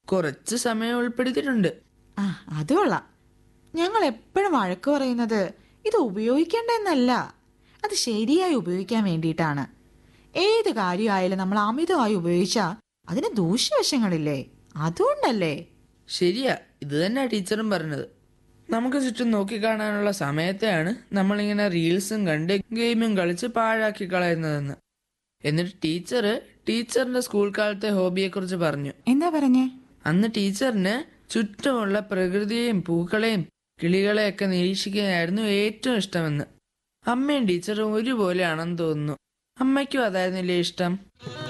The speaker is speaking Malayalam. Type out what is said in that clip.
കുറച്ച് സമയം ഉൾപ്പെടുത്തിയിട്ടുണ്ട് ആ അത് കൊള്ളാം ഞങ്ങൾ എപ്പോഴും വഴക്ക് പറയുന്നത് ഇത് ഉപയോഗിക്കേണ്ടെന്നല്ല അത് ശരിയായി ഉപയോഗിക്കാൻ വേണ്ടിയിട്ടാണ് ഏത് കാര്യമായാലും നമ്മൾ അമിതമായി ഉപയോഗിച്ചാൽ അതിന് ദൂഷ്യവശങ്ങളില്ലേ അതുകൊണ്ടല്ലേ ശരിയാ ഇത് തന്നെ ടീച്ചറും പറഞ്ഞത് നമുക്ക് ചുറ്റും നോക്കിക്കാണാനുള്ള സമയത്തെയാണ് നമ്മളിങ്ങനെ റീൽസും കണ്ട് ഗെയിമും കളിച്ച് പാഴാക്കി കളയുന്നതെന്ന് എന്നിട്ട് ടീച്ചർ ടീച്ചറിന്റെ സ്കൂൾ കാലത്തെ ഹോബിയെക്കുറിച്ച് പറഞ്ഞു എന്താ പറഞ്ഞേ അന്ന് ടീച്ചറിന് ചുറ്റുമുള്ള പ്രകൃതിയെയും പൂക്കളെയും കിളികളെയൊക്കെ നിരീക്ഷിക്കാനായിരുന്നു ഏറ്റവും ഇഷ്ടമെന്ന് അമ്മയും ടീച്ചറും ഒരുപോലെയാണെന്ന് തോന്നുന്നു അമ്മയ്ക്കും അതായിരുന്നില്ലേ ഇഷ്ടം